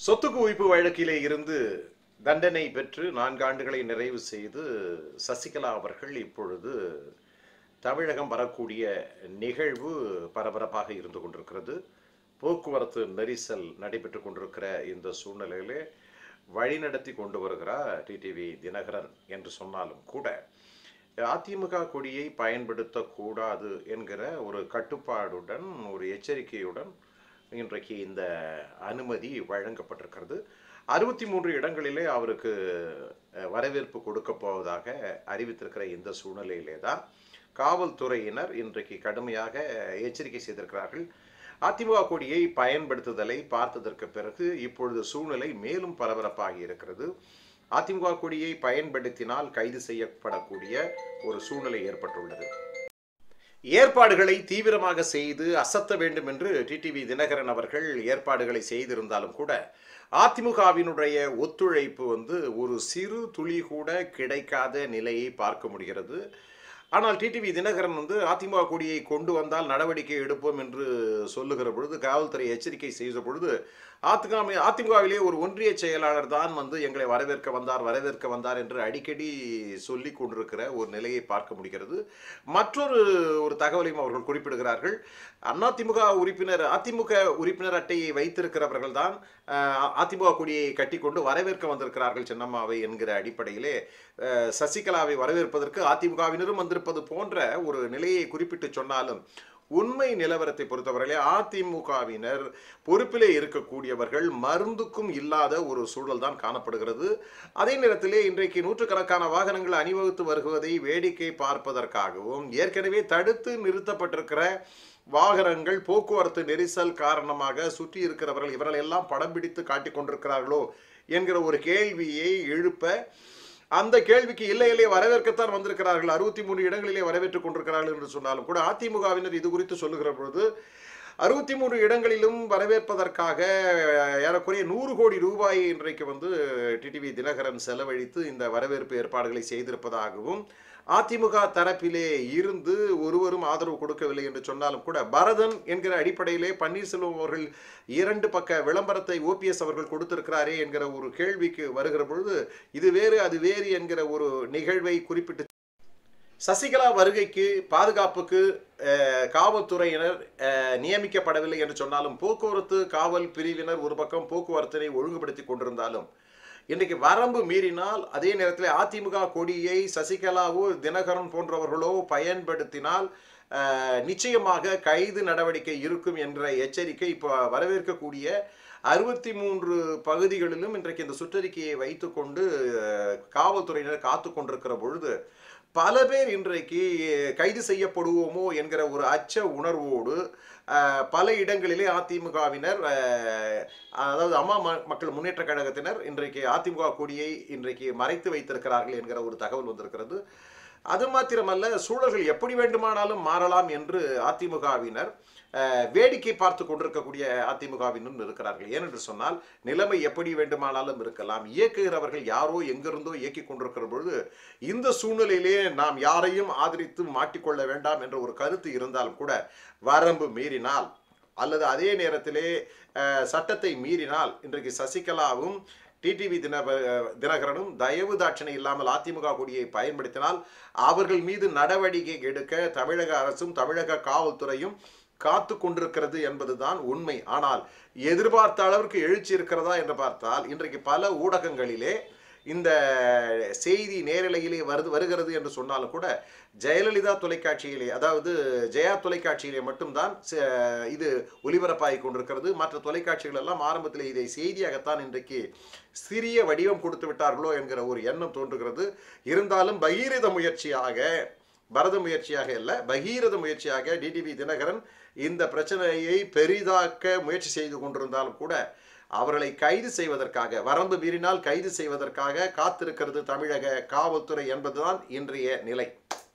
சொத்து குவிப்பு வழக்கிலே இருந்து தண்டனை பெற்று நான்கு ஆண்டுகளை நிறைவு செய்து சசிகலா அவர்கள் இப்பொழுது தமிழகம் வரக்கூடிய நிகழ்வு பரபரப்பாக இருந்து கொண்டிருக்கிறது போக்குவரத்து நெரிசல் நடைபெற்று கொண்டிருக்கிற இந்த சூழ்நிலையிலே வழிநடத்தி கொண்டு வருகிறார் டிடிவி தினகரன் என்று சொன்னாலும் கூட அதிமுக கொடியை பயன்படுத்தக்கூடாது என்கிற ஒரு கட்டுப்பாடுடன் ஒரு எச்சரிக்கையுடன் இன்றைக்கு இந்த அனுமதி வழங்கப்பட்டிருக்கிறது அறுபத்தி மூன்று இடங்களிலே அவருக்கு அஹ், வரவேற்பு கொடுக்க போவதாக அறிவித்திருக்கிற இந்த சூழ்நிலையிலே தான் காவல்துறையினர் இன்றைக்கு கடுமையாக எச்சரிக்கை செய்திருக்கிறார்கள் அதிமுக கொடியை பயன்படுத்துதலை பார்த்ததற்கு பிறகு இப்பொழுது சூழ்நிலை மேலும் பரபரப்பாகி இருக்கிறது அதிமுக கொடியை பயன்படுத்தினால் கைது செய்யப்படக்கூடிய ஒரு சூழ்நிலை ஏற்பட்டுள்ளது ஏற்பாடுகளை தீவிரமாக செய்து அசத்த வேண்டும் என்று டிடிவி தினகரன் அவர்கள் ஏற்பாடுகளை செய்திருந்தாலும் கூட அதிமுகவினுடைய ஒத்துழைப்பு வந்து ஒரு சிறு துளி கூட கிடைக்காத நிலையை பார்க்க முடிகிறது ஆனால் டிடிவி தினகரன் வந்து அதிமுக கொடியை கொண்டு வந்தால் நடவடிக்கை எடுப்போம் என்று சொல்லுகிற பொழுது காவல்துறை எச்சரிக்கை செய்த பொழுது அதிமுக அதிமுகவிலே ஒரு ஒன்றிய செயலாளர் தான் வந்து எங்களை வரவேற்க வந்தார் வரவேற்க வந்தார் என்று அடிக்கடி சொல்லி கொண்டிருக்கிற ஒரு நிலையை பார்க்க முடிகிறது மற்றொரு ஒரு தகவலையும் அவர்கள் குறிப்பிடுகிறார்கள் அதிமுக உறுப்பினர் அதிமுக உறுப்பினர் அட்டையை வைத்திருக்கிறவர்கள் தான் அஹ், அதிமுக கொடியை கட்டிக்கொண்டு வரவேற்க வந்திருக்கிறார்கள் சின்னம்மாவை என்கிற அடிப்படையிலே அஹ், சசிகலாவை வரவேற்பதற்கு அதிமுகவினரும் வந்திருப்பது போன்ற ஒரு நிலையை குறிப்பிட்டு சொன்னாலும் உண்மை நிலவரத்தை பொறுத்தவரையிலே அதிமுகவினர் பொறுப்பிலே இருக்கக்கூடியவர்கள் மருந்துக்கும் இல்லாத ஒரு சூழல் தான் காணப்படுகிறது அதே நேரத்திலே இன்றைக்கு நூற்றுக்கணக்கான வாகனங்கள் அணிவகுத்து வருவதை வேடிக்கை பார்ப்பதற்காகவும் ஏற்கனவே தடுத்து நிறுத்தப்பட்டிருக்கிற வாகனங்கள் போக்குவரத்து நெரிசல் காரணமாக சுற்றி இருக்கிறவர்கள் இவர்கள் எல்லாம் படம் பிடித்து காட்டிக் கொண்டிருக்கிறார்களோ என்கிற ஒரு கேள்வியை எழுப்ப அந்த கேள்விக்கு இல்லை இல்லை வரவேற்கத்தான் வந்திருக்கிறார்கள் அறுபத்தி மூணு இடங்களிலே வரவேற்றுக் கொண்டிருக்கிறார்கள் என்று சொன்னாலும் கூட அதிமுகவினர் இது குறித்து சொல்லுகிற பொழுது அறுபத்தி மூன்று இடங்களிலும் வரவேற்பதற்காக ஏறக்குறைய நூறு கோடி ரூபாயை இன்றைக்கு வந்து டிடிவி தினகரன் செலவழித்து இந்த வரவேற்பு ஏற்பாடுகளை செய்திருப்பதாகவும் அதிமுக தரப்பிலே இருந்து ஒருவரும் ஆதரவு கொடுக்கவில்லை என்று சொன்னாலும் கூட பரதன் என்கிற அடிப்படையிலே பன்னீர்செல்வம் அவர்கள் இரண்டு பக்க விளம்பரத்தை ஓபிஎஸ் அவர்கள் கொடுத்திருக்கிறாரே என்கிற ஒரு கேள்விக்கு வருகிற பொழுது இது வேறு அது வேறு என்கிற ஒரு நிகழ்வை குறிப்பிட்டு சசிகலா வருகைக்கு பாதுகாப்புக்கு அஹ், காவல்துறையினர் அஹ், நியமிக்கப்படவில்லை என்று சொன்னாலும் போக்குவரத்து காவல் பிரிவினர் ஒரு பக்கம் போக்குவரத்தினை ஒழுங்குபடுத்தி கொண்டிருந்தாலும் இன்றைக்கு வரம்பு மீறினால் அதே நேரத்தில் அதிமுக கொடியை சசிகலாவோ தினகரன் போன்றவர்களோ பயன்படுத்தினால் அஹ், நிச்சயமாக கைது நடவடிக்கை இருக்கும் என்ற எச்சரிக்கை இப்போ வரவேற்கக்கூடிய அறுபத்தி மூன்று பகுதிகளிலும் இன்றைக்கு இந்த சுற்றறிக்கையை வைத்துக்கொண்டு அஹ், காவல்துறையினர் காத்து கொண்டிருக்கிற பொழுது பல பேர் இன்றைக்கு கைது செய்யப்படுவோமோ என்கிற ஒரு அச்ச உணர்வோடு அஹ், பல இடங்களிலே அதிமுகவினர் அஹ், அதாவது அம்மா ம- மக்கள் முன்னேற்ற கழகத்தினர் இன்றைக்கு அதிமுக கொடியை இன்றைக்கு மறைத்து வைத்திருக்கிறார்கள் என்கிற ஒரு தகவல் வந்திருக்கிறது அது மாத்திரமல்ல சூழல்கள் எப்படி வேண்டுமானாலும் மாறலாம் என்று அதிமுகவினர் அஹ், வேடிக்கை பார்த்து கொண்டிருக்கக்கூடிய அதிமுகவினர் இருக்கிறார்கள் ஏனென்று சொன்னால் நிலைமை எப்படி வேண்டுமானாலும் இருக்கலாம் இயக்குகிறவர்கள் யாரோ எங்கிருந்தோ இயக்கி கொண்டிருக்கிற பொழுது இந்த சூழ்நிலையிலே நாம் யாரையும் ஆதரித்து மாட்டிக்கொள்ள வேண்டாம் என்ற ஒரு கருத்து இருந்தாலும் கூட வரம்பு மீறினால் அல்லது அதே நேரத்திலே அஹ், சட்டத்தை மீறினால் இன்றைக்கு சசிகலாவும் டிடிவி தின தினகரனும் தயவு தாட்சணை இல்லாமல் அதிமுக கொடியை பயன்படுத்தினால் அவர்கள் மீது நடவடிக்கை எடுக்க தமிழக அரசும் தமிழக காவல்துறையும் காத்து கொண்டிருக்கிறது என்பதுதான் உண்மை ஆனால் எதிர்பார்த்த அளவிற்கு எழுச்சி இருக்கிறதா என்று பார்த்தால் இன்றைக்கு பல ஊடகங்களிலே இந்த செய்தி நேரலையிலே வருது வருகிறது என்று சொன்னாலும் கூட ஜெயலலிதா தொலைக்காட்சியிலே அதாவது ஜெயா தொலைக்காட்சியிலே மட்டும்தான் ச- இது ஒளிபரப்பாகி கொண்டிருக்கிறது மற்ற தொலைக்காட்சிகள் எல்லாம் ஆரம்பத்தில் இதை செய்தியாகத்தான் இன்றைக்கு சிறிய வடிவம் கொடுத்து விட்டார்களோ என்கிற ஒரு எண்ணம் தோன்றுகிறது இருந்தாலும் பகீரத முயற்சியாக பரத முயற்சியாக அல்ல பகீரத முயற்சியாக டிடிவி தினகரன் இந்த பிரச்சனையை பெரிதாக்க முயற்சி செய்து கொண்டிருந்தாலும் கூட அவர்களை கைது செய்வதற்காக வரம்பு மீறினால் கைது செய்வதற்காக காத்திருக்கிறது தமிழக காவல்துறை என்பதுதான் இன்றைய நிலை